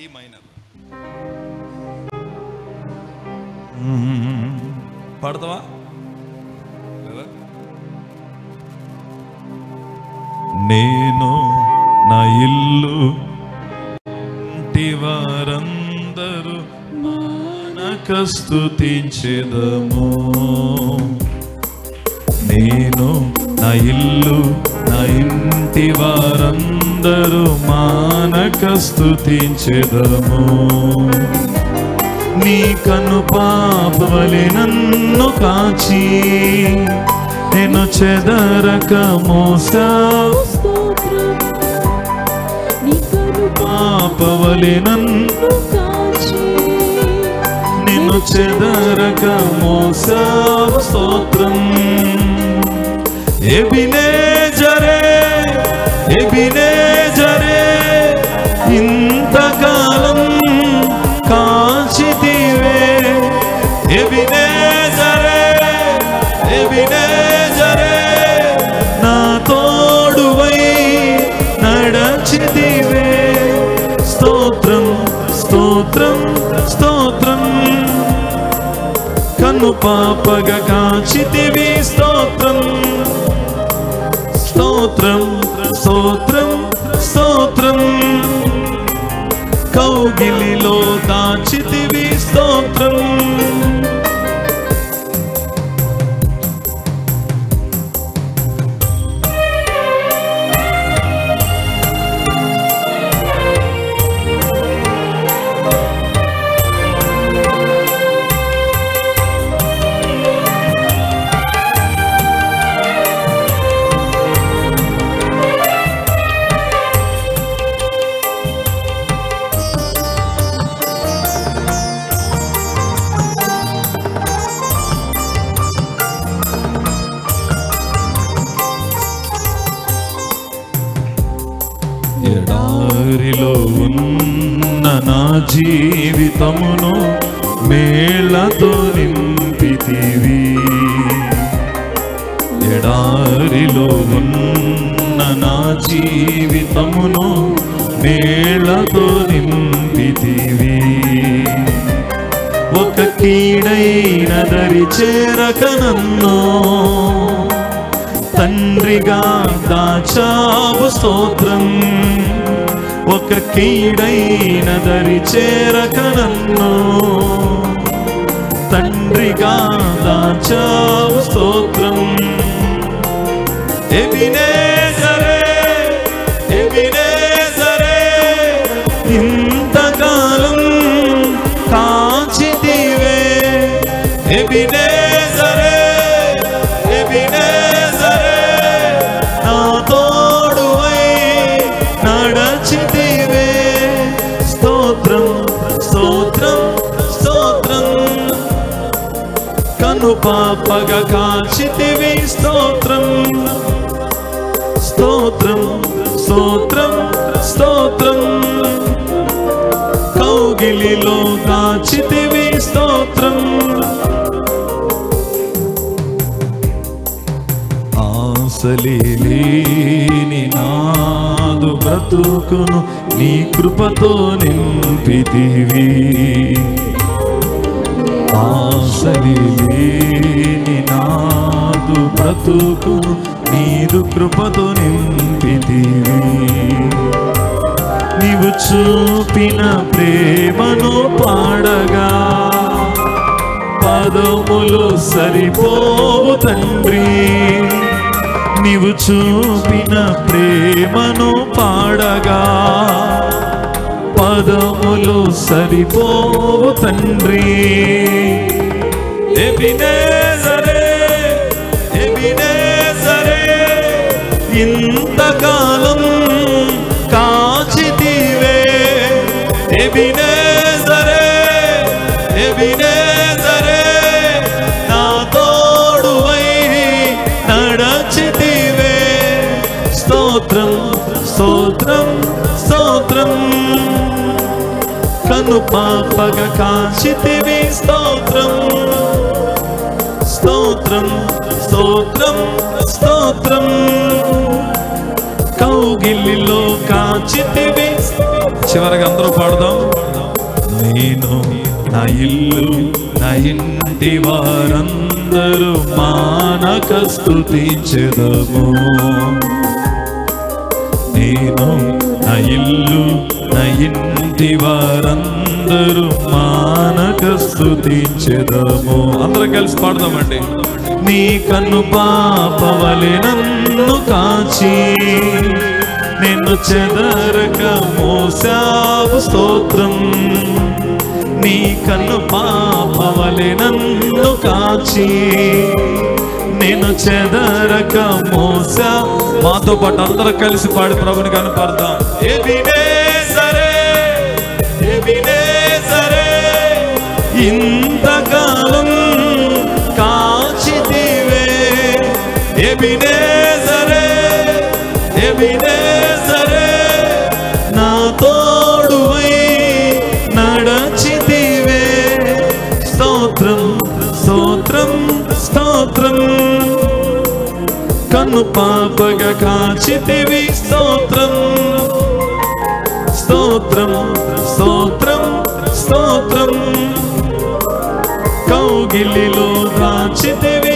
ఈ మైనర్ పాడతావా లేదా నేను నా ఇల్లు ఇంటి వారందరూ మానక స్తుతించెదము నేను నా ఇల్లు నా ఇంటి వారందరూ మానక స్తుతించెదము నీ కను పాపవలి నన్ను కాచి నేను చెదరక మోసావు స్తోత్రం నీ కను పాపవలి నన్ను కాచి నిన్ను చెదరక మోసావు స్తోత్రం ఎబినే జరే ఎబినే జరే ఇంతకాలం కాచితివే ఎబినే జరే ఎబినే జరే నా తోడువై నడచితివే స్తోత్రం స్తోత్రం స్తోత్రం కన్ను పాపగా కాచితివి స్తోత్రం స్తోత్రం స్తోత్రం స్తోత్రం కౌగిలిలో దాచితివి స్తోత్రం ఎడారిలో ఉన్న నా జీవితమును మేళతో నింపితివి ఎడారిలో ఉన్న నా జీవితమును మేళతో నింపితివి ఒక కీడైన దరి చేరక నన్ను తండ్రిగా దాచావు స్తోత్రం ఒక కీడైన దరి చేరక నన్ను తండ్రిగా దాచావు స్తోత్రం ఎబినేజరే ఎబినేజరే ఇంతకాలం కాచితివే ఎబినేజరే ఎబినేజరే నా తోడువై నడచితివే స్తోత్రం స్తోత్రం స్తోత్రం కను పాపగా కాచితివి స్తోత్రం స్తోత్రం స్తోత్రం స్తోత్రం కౌగిలిలో దాచితివి స్తోత్రం ఆశలేని నాదు బ్రతుకును నీ కృపతో నింపితివి ఆశలేని నాదు బ్రతుకును నీదు కృపతో నింపితివి నీవు చూపిన ప్రేమను పాడగా పదములు సరిపోవు తండ్రి నీవు చూపిన ప్రేమను పాడగా పదములు సరిపోవు తండ్రి ఎబినేజరే ఎబినేజరే ఇంతకాలం కాచితివే ఎబినేజరే ఎబినేజరే నా తోడువై నడచితివే స్తోత్రం స్తోత్రం స్తోత్రం కను పాపగ కాచితివి స్తోత్రం స్తోత్రం స్తోత్రం స్తోత్రం కౌగిలిలో కాచితివి చివరికి అందరూ పాడదాం నేను నా ఇల్లు నా ఇంటి వారందరూ మానక స్తుతించెదము నేను నా ఇల్లు నా ఇంటి వారందరూ మానక స్తుతించెదము అందరం కలిసి పాడదామండి నీ కన్ను పాపవలె నన్ను కాచి నిన్ను చెదరక మోసావు స్తోత్రం నీ కన్ను పాపవలె నన్ను కాచి నేను చెదరక మోసా మాతో పాటు అందరూ కలిసి పాడి ప్రభుని కనపడతాం ఎబినే సరే ఎబినే సరే ఇంతకాలం కాచితివే ఎబినే సరే ఎబినే సరే నా తోడువై నడచితివే స్తోత్రం స్తోత్రం స్తోత్రం కన్ను పాపగా కాచితివి స్తోత్రం స్తోత్రం స్తోత్రం స్తోత్రం కౌగిలిలో దాచితివి